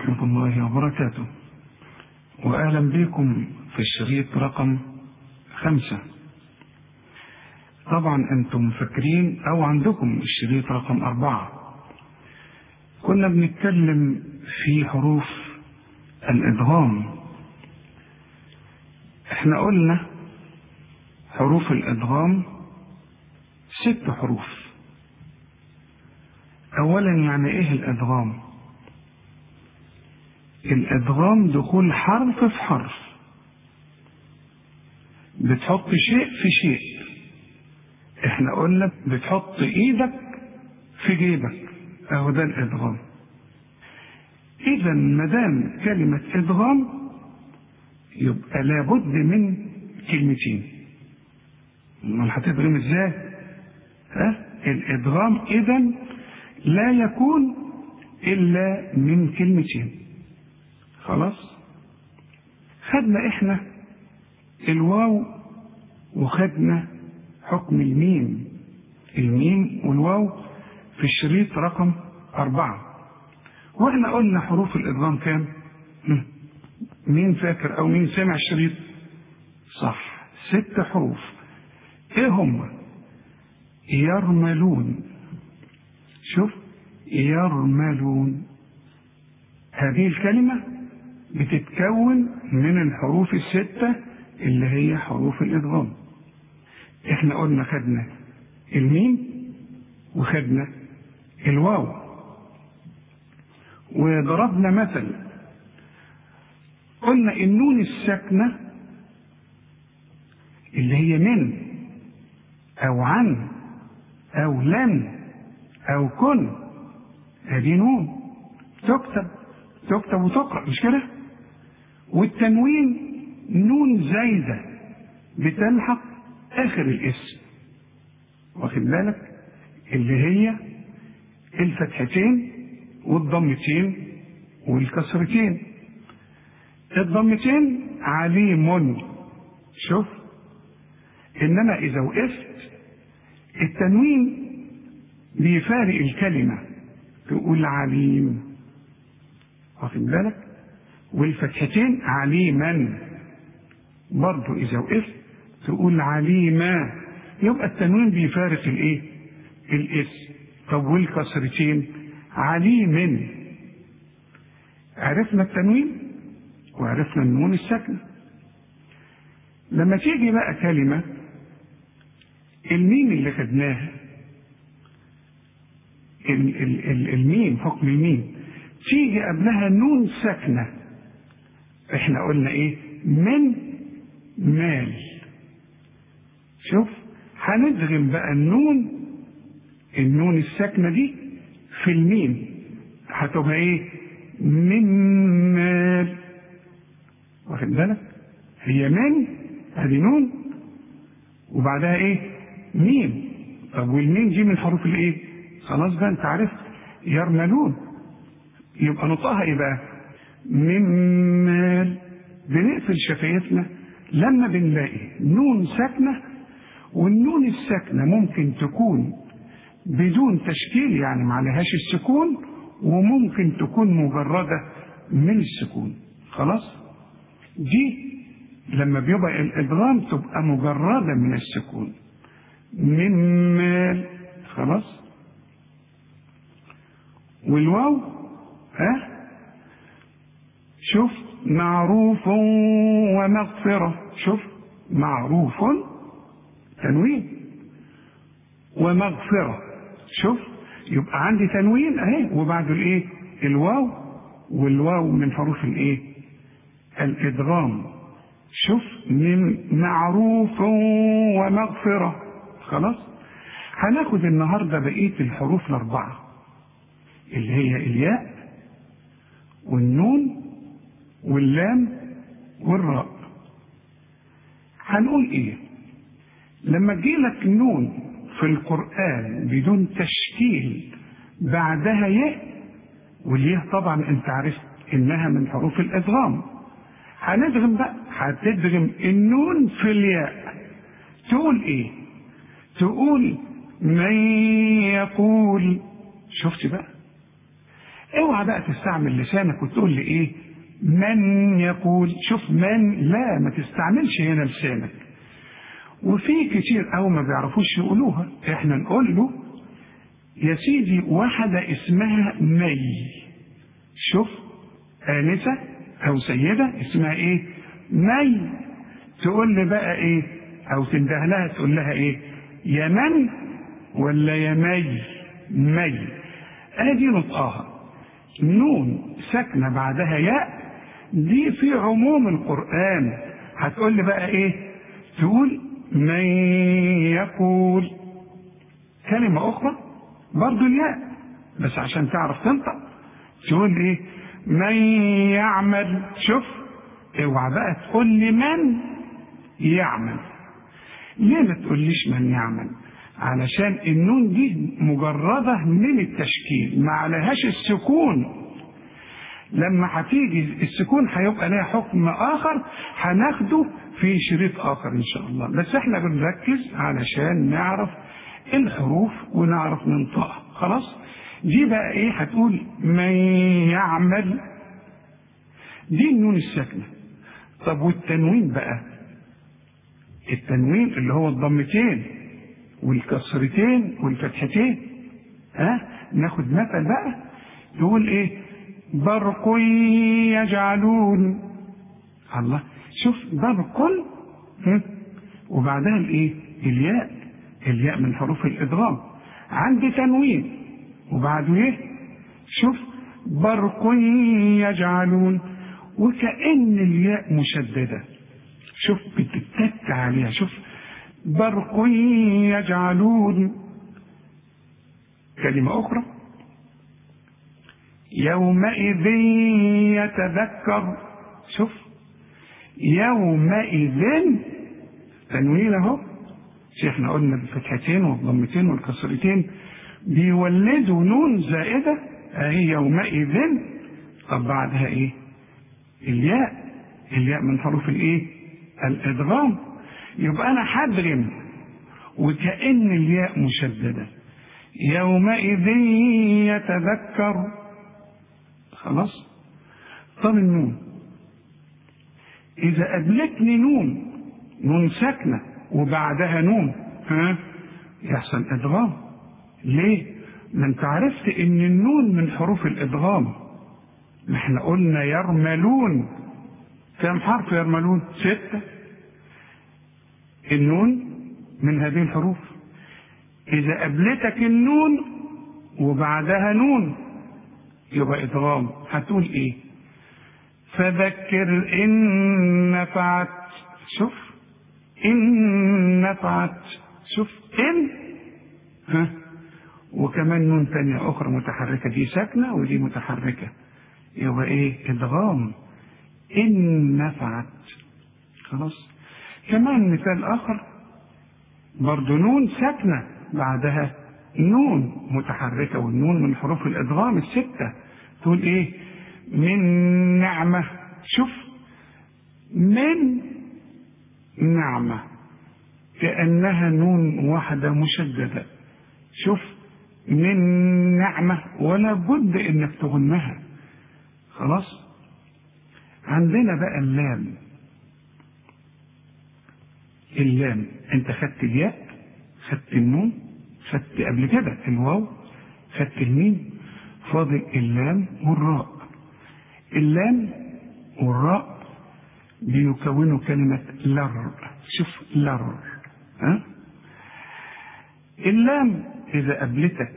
ورحمة الله وبركاته وأهلا بكم في الشريط رقم خمسة طبعا أنتم فاكرين أو عندكم الشريط رقم أربعة كنا بنتكلم في حروف الإدغام احنا قلنا حروف الإدغام ست حروف أولا يعني إيه الإدغام الإدغام دخول حرف في حرف بتحط شيء في شيء احنا قلنا بتحط ايدك في جيبك اهو ده الادغام اذا ما دام كلمه ادغام يبقى لابد من كلمتين امال هتدغم ازاي ها الادغام اذا لا يكون الا من كلمتين خلاص خدنا احنا الواو وخدنا حكم الميم الميم والواو في الشريط رقم أربعة وإحنا قلنا حروف الإدغام كام؟ مين فاكر أو مين سمع الشريط؟ صح ست حروف إيه هم؟ يرملون شوف يرملون هذه الكلمة بتتكون من الحروف الستة اللي هي حروف الإدغام احنا قلنا خدنا الميم وخدنا الواو وضربنا مثل قلنا النون الساكنة اللي هي من أو عن أو لن أو كن هذه نون تكتب تكتب وتقرأ مش كده؟ والتنوين نون زايدة بتلحق آخر الاسم واخد بالك اللي هي الفتحتين والضمتين والكسرتين الضمتين عليم شوف إنما إذا وقفت التنوين بيفارق الكلمة تقول عليم واخد بالك والفتحتين عليما برضه إذا وقفت تقول عليما يبقى التنوين بيفارق الايه الاسم طب والكسرتين عليم عرفنا التنوين وعرفنا النون الساكنه لما تيجي بقى كلمه الميم اللي خدناها الميم حكم الميم تيجي قبلها نون ساكنه احنا قلنا ايه من مال شوف هندغم بقى النون النون الساكنه دي في الميم هتبقى ايه من مال واخد بالك هي من ادي نون وبعدها ايه ميم طب والميم دي من حروف الايه خلاص بقى انت عرفت يرملون يبقى نطقها ايه بقى من مال بنقفل شفايفنا لما بنلاقي نون ساكنه والنون الساكنة ممكن تكون بدون تشكيل يعني ما عليهاش السكون وممكن تكون مجردة من السكون خلاص دي لما بيبقى الإدغام تبقى مجردة من السكون من مال خلاص والواو ها شوف معروف ومغفرة شوف معروف تنوين ومغفرة شوف يبقى عندي تنوين اهي وبعد الايه الواو والواو من حروف الايه الادغام شوف من معروف ومغفرة خلاص هناخد النهاردة بقية الحروف الأربعة اللي هي الياء والنون واللام والراء هنقول ايه لما تجيلك نون في القرآن بدون تشكيل بعدها ياء والياء طبعا انت عرفت انها من حروف الادغام هندغم بقى هتدغم النون في الياء تقول ايه تقول من يقول شفت بقى اوعى بقى تستعمل لسانك وتقول لي ايه من يقول شوف من لا ما تستعملش هنا لسانك وفي كتير قوي ما بيعرفوش يقولوها احنا نقول له يا سيدي واحدة اسمها مي شوف آنسة أو سيدة اسمها إيه مي تقول لي بقى إيه أو تنده لها تقول لها إيه يا من ولا يا مي مي ادي نطقها نون ساكنة بعدها ياء دي في عموم القرآن هتقول لي بقى ايه تقول من يقول كلمة أخرى برضو الياء بس عشان تعرف تنطق تقول ايه من يعمل شوف اوعى بقى تقول لي من يعمل ليه ما تقوليش من يعمل علشان النون دي مجردة من التشكيل ما عليهاش السكون لما هتيجي السكون هيبقى لها حكم آخر هناخده في شريط آخر إن شاء الله بس احنا بنركز علشان نعرف الحروف ونعرف ننطقها خلاص دي بقى ايه هتقول من يعمل دي النون الساكنة طب والتنوين بقى التنوين اللي هو الضمتين والكسرتين والفتحتين ها ناخد مثل بقى تقول ايه برق يجعلون الله شوف برق وبعدها الايه الياء الياء من حروف الادغام عندي تنوين وبعده ايه شوف برق يجعلون وكأن الياء مشددة شوف بتتك عليها شوف برق يجعلون كلمة أخرى يومئذ يتذكر شوف يومئذ تنوين اهو احنا قلنا بالفتحتين والضمتين والكسرتين بيولدوا نون زائدة اهي يومئذ طب بعدها ايه الياء الياء من حروف الايه الادغام يبقى انا حدغم وكأن الياء مشددة يومئذ يتذكر خلاص طب النون إذا قابلتني نون نون ساكنة وبعدها نون ها يحصل إدغام ليه؟ ما أنت عرفت إن النون من حروف الإدغام ما احنا قلنا يرملون كم حرف يرملون؟ ستة النون من هذه الحروف إذا قابلتك النون وبعدها نون يبقى إدغام هتقول إيه فذكر إن نفعت شوف إن نفعت شوف إن ها وكمان نون تانية أخرى متحركة دي ساكنة ودي متحركة يبقى إيه إدغام إن نفعت خلاص كمان مثال آخر برضو نون ساكنة بعدها نون متحركة والنون من حروف الإدغام الستة تقول إيه من نعمة شوف من نعمة كأنها نون واحدة مشددة شوف من نعمة ولا بد إنك تغنها خلاص عندنا بقى اللام اللام انت خدت الياء خدت النون خدت قبل كده الواو خدت الميم فاضل اللام والراء اللام والراء بيكونوا كلمة لر شوف لر ها اللام إذا قابلتك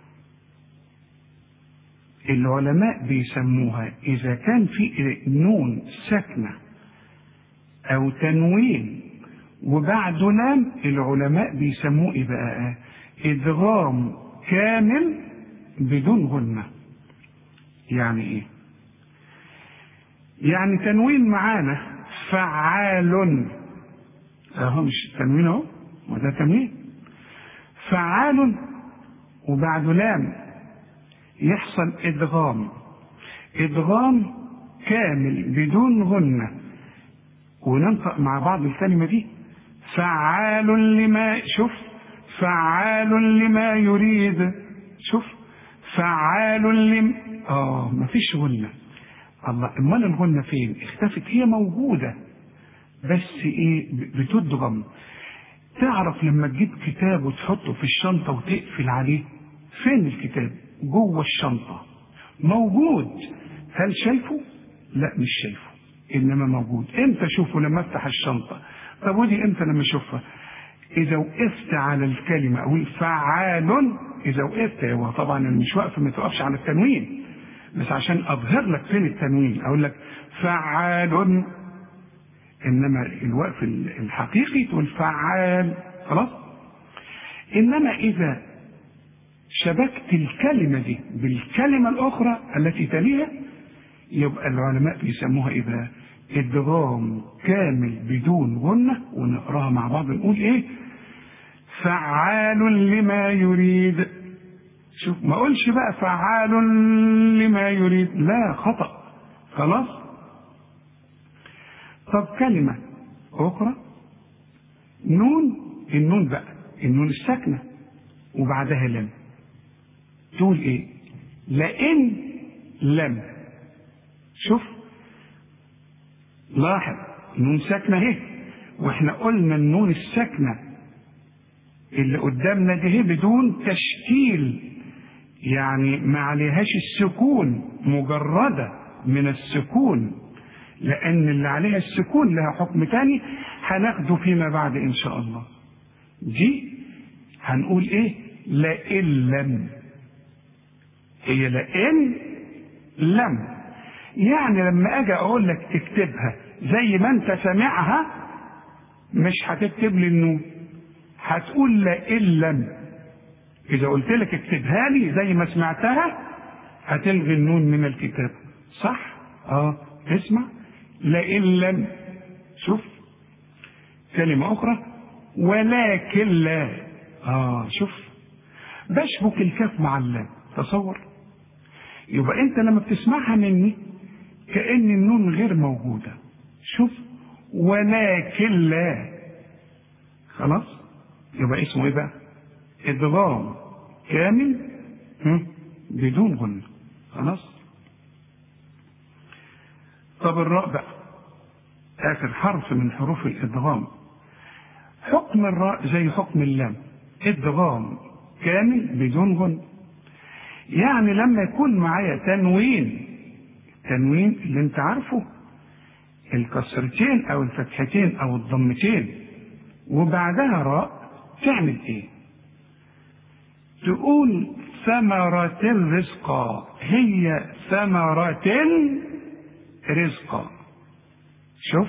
العلماء بيسموها إذا كان في نون ساكنة أو تنوين وبعده لام العلماء بيسموه إيه بقى إدغام كامل بدون غنة يعني إيه يعني تنوين معانا فعال اهو مش تنوين اهو وده تنوين فعال وبعده لام يحصل ادغام ادغام كامل بدون غنة وننطق مع بعض الكلمة دي فعال لما شوف فعال لما يريد شوف فعال لم اه مفيش غنة الله امال الغنة فين اختفت هي موجودة بس ايه بتدغم تعرف لما تجيب كتاب وتحطه في الشنطة وتقفل عليه فين الكتاب جوه الشنطة موجود هل شايفه لا مش شايفه انما موجود امتى اشوفه لما افتح الشنطة طب ودي امتى لما اشوفها اذا وقفت على الكلمة اقول فعال اذا وقفت هو طبعا انا مش واقف ما توقفش على التنوين بس عشان اظهر لك فين التنوين اقول لك فعال انما الوقف الحقيقي تقول فعال خلاص انما اذا شبكت الكلمه دي بالكلمه الاخرى التي تليها يبقى العلماء بيسموها ايه بقى ادغام كامل بدون غنه ونقراها مع بعض نقول ايه فعال لما يريد شوف ما اقولش بقى فعال لما يريد لا خطأ خلاص طب كلمة أخرى نون النون بقى النون الساكنة وبعدها لم تقول إيه لئن لم شوف لاحظ النون ساكنة اهي واحنا قلنا النون الساكنة اللي قدامنا دي بدون تشكيل يعني ما عليهاش السكون مجردة من السكون لأن اللي عليها السكون لها حكم تاني هناخده فيما بعد إن شاء الله دي هنقول إيه لئن لم هي لئن لم يعني لما أجي أقول لك اكتبها زي ما أنت سامعها مش هتكتب لي النون هتقول لئن لم إذا قلت لك اكتبها لي زي ما سمعتها هتلغي النون من الكتاب صح؟ اه اسمع لئن لم شوف كلمة أخرى ولكن لا آه شوف بشبك الكاف مع اللام تصور يبقى أنت لما بتسمعها مني كأن النون غير موجودة شوف ولكن لا خلاص يبقى اسمه ايه بقى ادغام كامل بدون غنة خلاص طب الراء بقى آخر حرف من حروف الإدغام حكم الراء زي حكم اللام إدغام كامل بدون غن يعني لما يكون معايا تنوين تنوين اللي انت عارفه الكسرتين او الفتحتين او الضمتين وبعدها راء تعمل ايه تقول ثمرة رزقا هي ثمرة رزقا شوف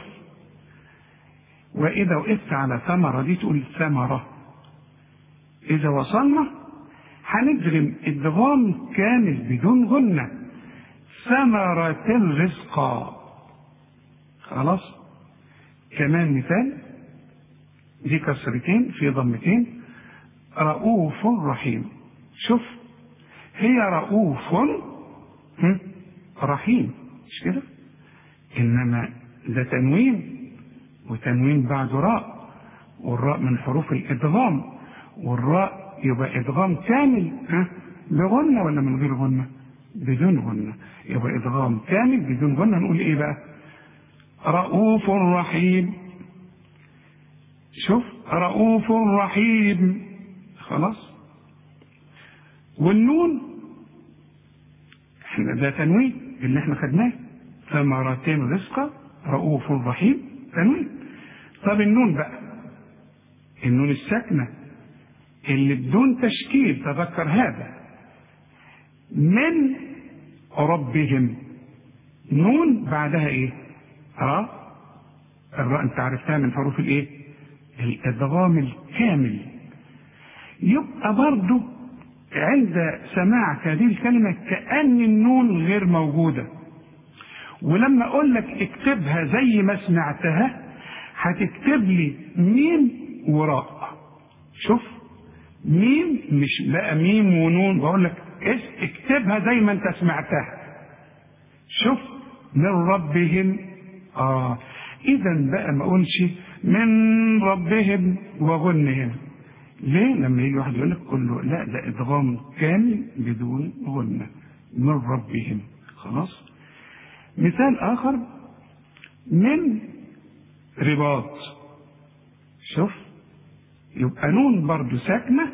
وإذا وقفت على ثمرة دي تقول ثمرة إذا وصلنا هندغم ادغام كامل بدون غنة ثمرة رزقا خلاص كمان مثال دي كسرتين في ضمتين رؤوف رحيم شوف هي رؤوف رحيم مش كده انما ده تنوين وتنوين بعده راء والراء من حروف الادغام والراء يبقى ادغام كامل ها بغنة ولا من غير غنة بدون غنة يبقى ادغام كامل بدون غنة نقول ايه بقى رؤوف رحيم شوف رؤوف رحيم خلاص والنون احنا ده تنوين اللي احنا خدناه ثمرتين رزقا رؤوف رحيم تنوين طب النون بقى النون الساكنة اللي بدون تشكيل تذكر هذا من ربهم نون بعدها ايه راء الراء انت عرفتها من حروف الايه الادغام الكامل يبقى برضو عند سماعك هذه الكلمة كأن النون غير موجودة ولما أقول لك اكتبها زي ما سمعتها هتكتب لي ميم وراء شوف ميم مش بقى ميم ونون بقول لك اكتبها زي ما انت سمعتها شوف من ربهم اه اذا بقى ما اقولش من ربهم وغنهم ليه لما يجي واحد يقول لك قول له لا ده ادغام كامل بدون غنة من ربهم خلاص مثال اخر من رباط شوف يبقى نون برضو ساكنة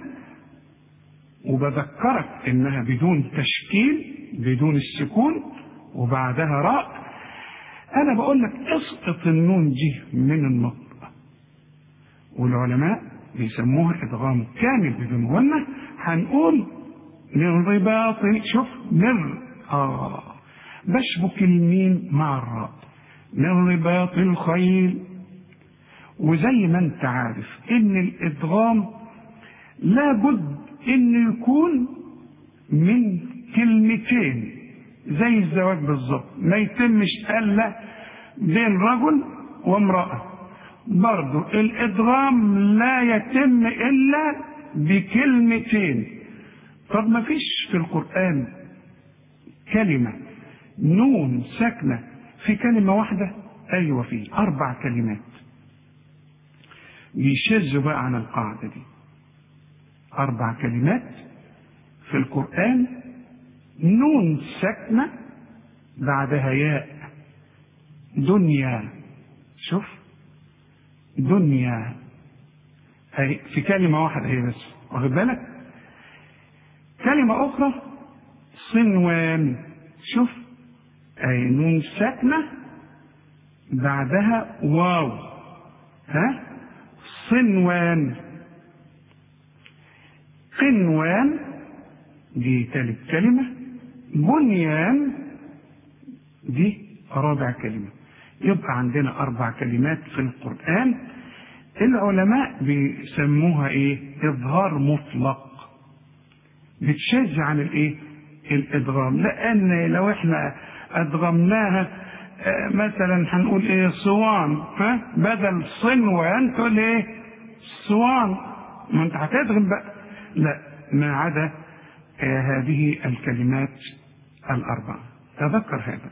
وبذكرك انها بدون تشكيل بدون السكون وبعدها راء انا بقول لك اسقط النون دي من النطق والعلماء بيسموها ادغام كامل بدون غنة هنقول من رباط شوف من اه بشبك الميم مع الراء من رباط الخيل وزي ما انت عارف ان الادغام لابد ان يكون من كلمتين زي الزواج بالظبط ما يتمش الا بين رجل وامراه برضو الادغام لا يتم الا بكلمتين طب ما فيش في القران كلمه نون ساكنه في كلمه واحده ايوه في اربع كلمات بيشذوا بقى عن القاعده دي اربع كلمات في القران نون ساكنه بعدها ياء دنيا شوف دنيا هي في كلمة واحدة هي بس واخد بالك كلمة أخرى صنوان شوف أي نون ساكنة بعدها واو ها صنوان قنوان دي تالت كلمة بنيان دي رابع كلمة يبقى عندنا أربع كلمات في القرآن العلماء بيسموها إيه؟ إظهار مطلق بتشج عن الإيه؟ الإدغام لأن لو إحنا أدغمناها مثلا هنقول إيه صوان ها بدل صنوان تقول إيه؟ صوان ما أنت هتدغم بقى لا ما عدا هذه الكلمات الأربعة تذكر هذا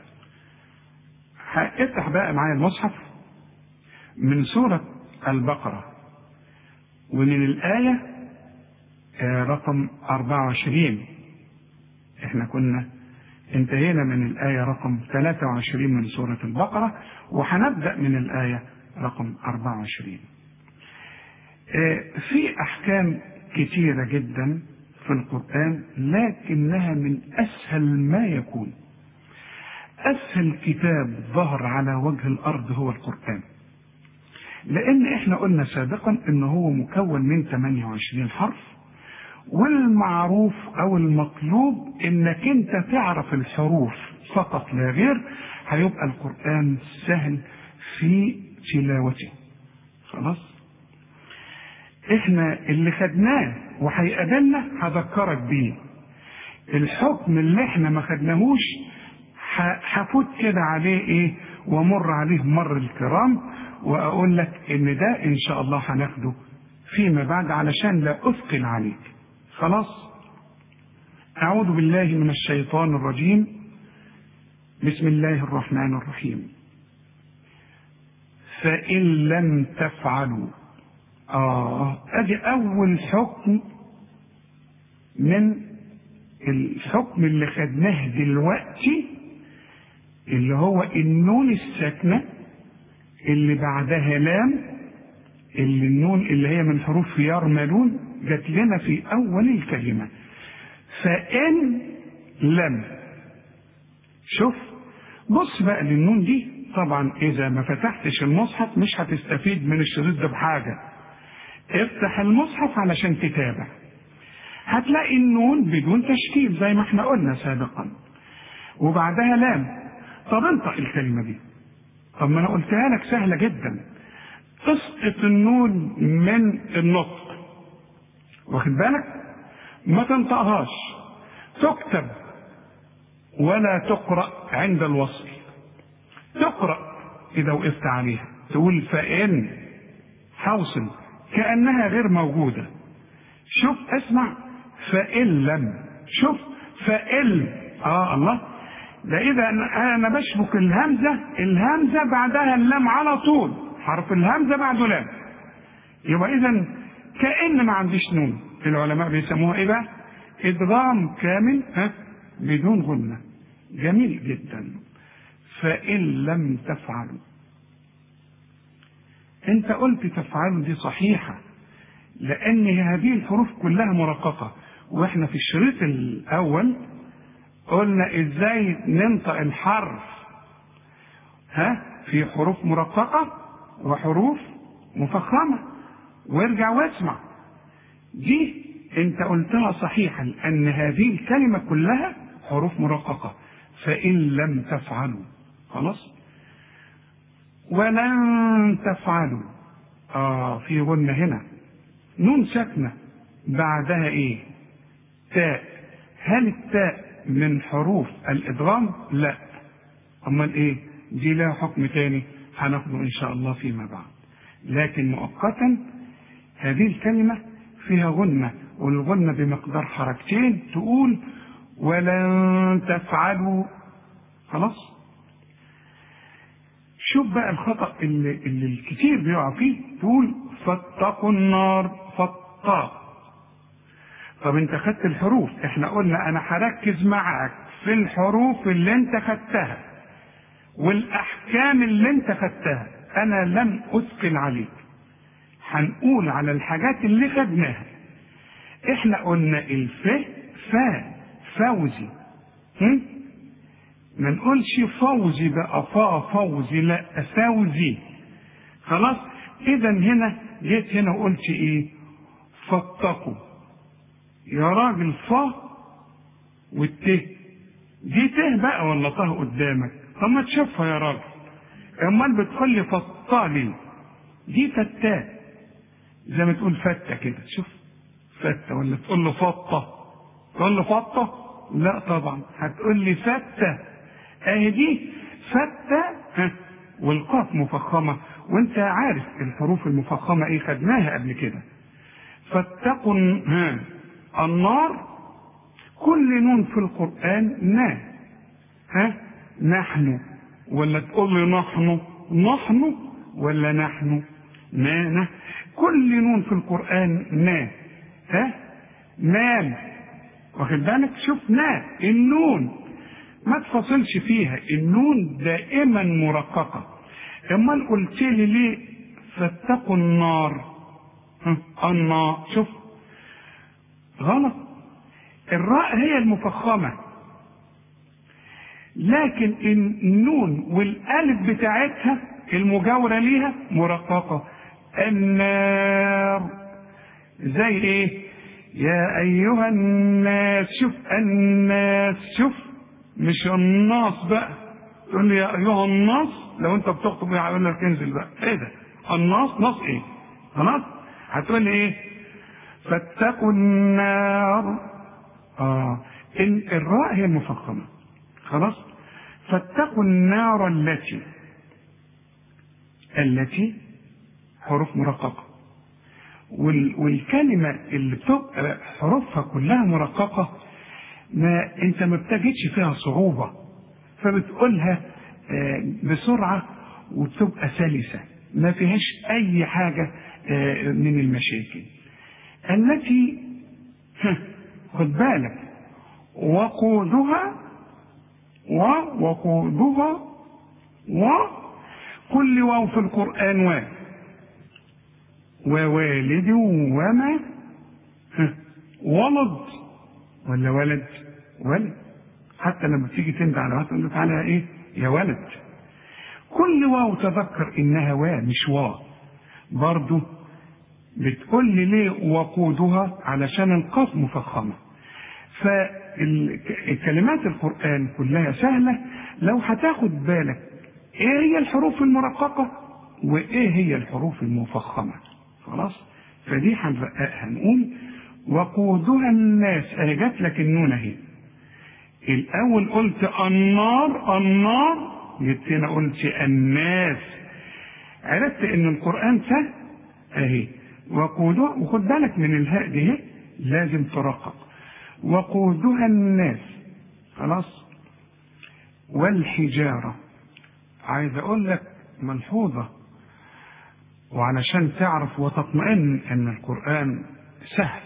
افتح بقى معايا المصحف من سورة البقرة ومن الآية رقم 24 احنا كنا انتهينا من الآية رقم 23 من سورة البقرة وهنبدأ من الآية رقم 24 في أحكام كثيرة جدا في القرآن لكنها من أسهل ما يكون أسهل كتاب ظهر على وجه الأرض هو القرآن لأن إحنا قلنا سابقا إن هو مكون من 28 حرف والمعروف أو المطلوب إنك أنت تعرف الحروف فقط لا غير هيبقى القرآن سهل في تلاوته خلاص إحنا اللي خدناه وهيقابلنا هذكرك بيه الحكم اللي إحنا ما خدناهوش هفوت كده عليه ايه وامر عليه مر الكرام واقول لك ان ده ان شاء الله هناخده فيما بعد علشان لا اثقل عليك خلاص اعوذ بالله من الشيطان الرجيم بسم الله الرحمن الرحيم فان لم تفعلوا اه ادي اول حكم من الحكم اللي خدناه دلوقتي اللي هو النون الساكنة اللي بعدها لام اللي النون اللي هي من حروف يرملون جات لنا في أول الكلمة فإن لم شوف بص بقى للنون دي طبعا إذا ما فتحتش المصحف مش هتستفيد من الشريط ده بحاجة افتح المصحف علشان تتابع هتلاقي النون بدون تشكيل زي ما احنا قلنا سابقا وبعدها لام طب انطق الكلمة دي طب ما انا قلتها لك سهلة جدا تسقط النون من النطق واخد بالك ما تنطقهاش تكتب ولا تقرأ عند الوصل تقرأ إذا وقفت عليها تقول فإن حوصل كأنها غير موجودة شوف اسمع فإن لم شوف فإن آه الله ده إذا أنا بشبك الهمزة الهمزة بعدها اللام على طول حرف الهمزة بعده لام يبقى إذا كأن ما عنديش نون العلماء بيسموها ايه بقى ادغام كامل ها بدون غنة جميل جدا فإن لم تفعلوا انت قلت تفعلوا دي صحيحة لأن هذه الحروف كلها مرققة واحنا في الشريط الأول قلنا ازاي ننطق الحرف ها في حروف مرققة وحروف مفخمة وارجع واسمع دي انت قلتها صحيحا ان هذه الكلمة كلها حروف مرققة فإن لم تفعلوا خلاص ولن تفعلوا اه في غنة هنا نون ساكنة بعدها ايه تاء هل التاء من حروف الادغام لا امال ايه دي لها حكم تاني هناخده ان شاء الله فيما بعد لكن مؤقتا هذه الكلمة فيها غنة والغنة بمقدار حركتين تقول ولن تفعلوا خلاص شوف بقى الخطأ اللي, اللي الكثير بيقع فيه تقول فاتقوا النار فاتقوا طب انت خدت الحروف احنا قلنا انا هركز معاك في الحروف اللي انت خدتها والاحكام اللي انت خدتها انا لم اثقل عليك هنقول على الحاجات اللي خدناها احنا قلنا الف فا فوزي هم؟ ما نقولش فوزي بقى فا فوزي لا فوزي خلاص اذا هنا جيت هنا وقلت ايه فاتقوا يا راجل فا والت دي ته بقى ولا طه قدامك طب ما تشوفها يا راجل امال بتقول لي فطا ليه دي فتاه زي ما تقول فتة كده شوف فتة ولا تقول له فطة تقول له فطة لا طبعا هتقول لي فتة اهي دي فتة ها والقاف مفخمة وانت عارف الحروف المفخمة ايه خدناها قبل كده فاتقوا ها النار كل نون في القرآن نا ها نحن ولا تقول لي نحن نحن ولا نحن نا نا كل نون في القرآن نا ها نام واخد بالك شوف نا النون ما تفصلش فيها النون دائما مرققة امال قلت لي ليه فاتقوا النار ها النار شوف غلط الراء هي المفخمة لكن النون والالف بتاعتها المجاورة ليها مرققة النار زي ايه يا ايها الناس شوف الناس شوف مش الناس بقى تقول لي يا ايها الناس لو انت بتخطب هيقول لك انزل بقى ايه ده الناس نص ايه خلاص هتقول لي ايه فاتقوا النار اه إن الراء هي المفخمه خلاص فاتقوا النار التي التي حروف مرققة والكلمة اللي بتبقى حروفها كلها مرققة ما انت ما بتجدش فيها صعوبة فبتقولها بسرعة وبتبقى سلسة ما فيهاش أي حاجة من المشاكل التي خد بالك وقودها ووقودها وكل واو في القرآن واو ووالد وما ولد ولا ولد ولد حتى لما تيجي تندى على واحد تقول له تعالى ايه يا ولد كل واو تذكر انها وا مش وا برضه بتقول لي ليه وقودها علشان القاف مفخمه فالكلمات القرآن كلها سهلة لو هتاخد بالك ايه هي الحروف المرققة وايه هي الحروف المفخمة خلاص فدي هنقول وقودها الناس اهي جات لك النون اهي الاول قلت النار النار جيت هنا قلت الناس عرفت ان القران سهل اهي وقودها وخد بالك من الهاء دي اهي لازم ترقق وقودها الناس خلاص والحجاره عايز اقول لك ملحوظه وعلشان تعرف وتطمئن ان القرآن سهل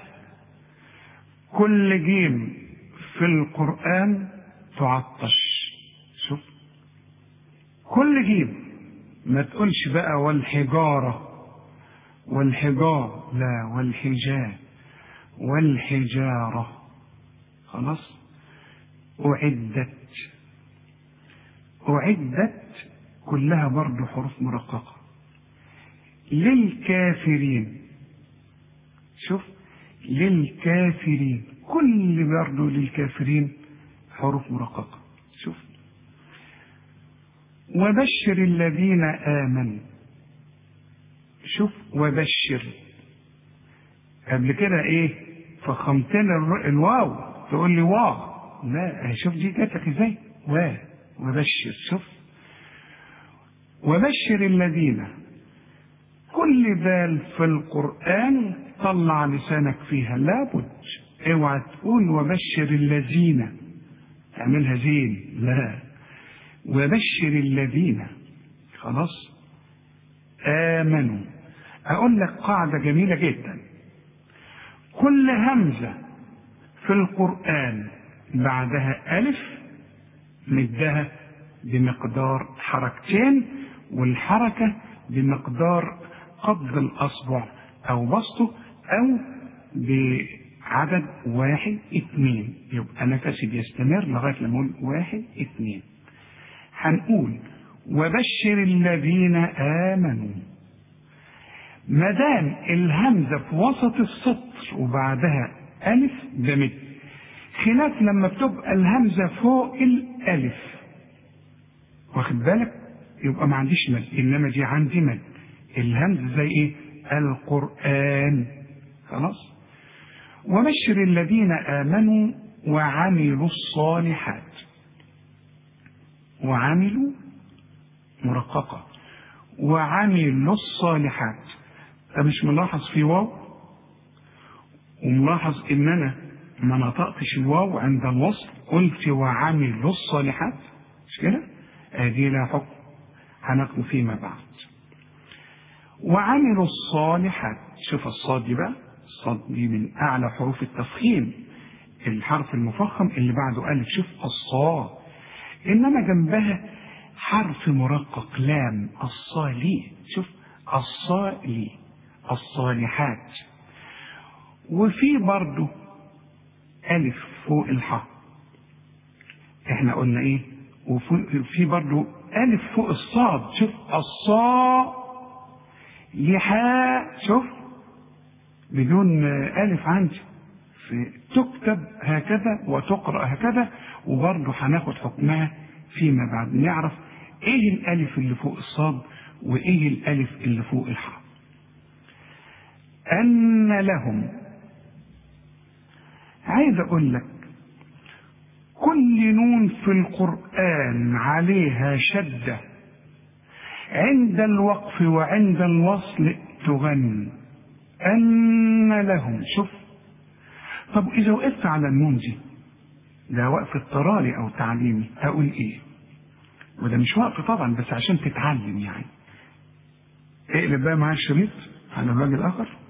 كل جيم في القرآن تعطش شوف كل جيم ما تقولش بقى والحجارة والحجار لا والحجاب والحجارة خلاص أعدت أعدت كلها برضو حروف مرققة للكافرين شوف للكافرين كل برضو للكافرين حروف مرققة شوف وبشر الذين آمنوا شوف وبشر قبل كده ايه فخمتنا الواو تقول لي واو لا شوف دي جاتك ازاي وا وبشر شوف وبشر الذين كل بال في القرآن طلع لسانك فيها لابد اوعى تقول وبشر الذين تعملها زين لا وبشر الذين خلاص آمنوا أقول لك قاعدة جميلة جدا كل همزة في القرآن بعدها ألف مدها بمقدار حركتين والحركة بمقدار قبض الأصبع أو بسطه أو بعدد واحد اتنين يبقى نفسي بيستمر لغاية لما أقول واحد اتنين هنقول وبشر الذين آمنوا ما دام الهمزة في وسط السطر وبعدها ألف ده مد خلاف لما بتبقى الهمزة فوق الألف واخد بالك يبقى ما عنديش مد إنما دي عندي مد الهمزة زي إيه القرآن خلاص وبشر الذين آمنوا وعملوا الصالحات وعملوا مرققة وعملوا الصالحات أنت مش ملاحظ في واو وملاحظ إن أنا ما نطقتش الواو عند الوصل قلت وعملوا الصالحات مش كده؟ هذه لها حكم هناخده فيما بعد وعملوا الصالحات شوف الصاد دي بقى الصاد دي من أعلى حروف التفخيم الحرف المفخم اللي بعده ألف شوف الصاد إنما جنبها حرف مرقق لام الصالي شوف الصالي الصالحات وفي برضه ألف فوق الحاء احنا قلنا ايه وفي برضه ألف فوق الصاد شوف الصا لحاء شوف بدون ألف عندي تكتب هكذا وتقرأ هكذا وبرضه هناخد حكمها فيما بعد نعرف ايه الألف اللي فوق الصاد وايه الألف اللي فوق الحاء أن لهم عايز أقول لك كل نون في القرآن عليها شدة عند الوقف وعند الوصل تغن أن لهم شوف طب إذا وقفت على النون دي ده وقف اضطراري أو تعليمي هقول إيه وده مش وقف طبعا بس عشان تتعلم يعني اقلب بقى معايا الشريط على الراجل الآخر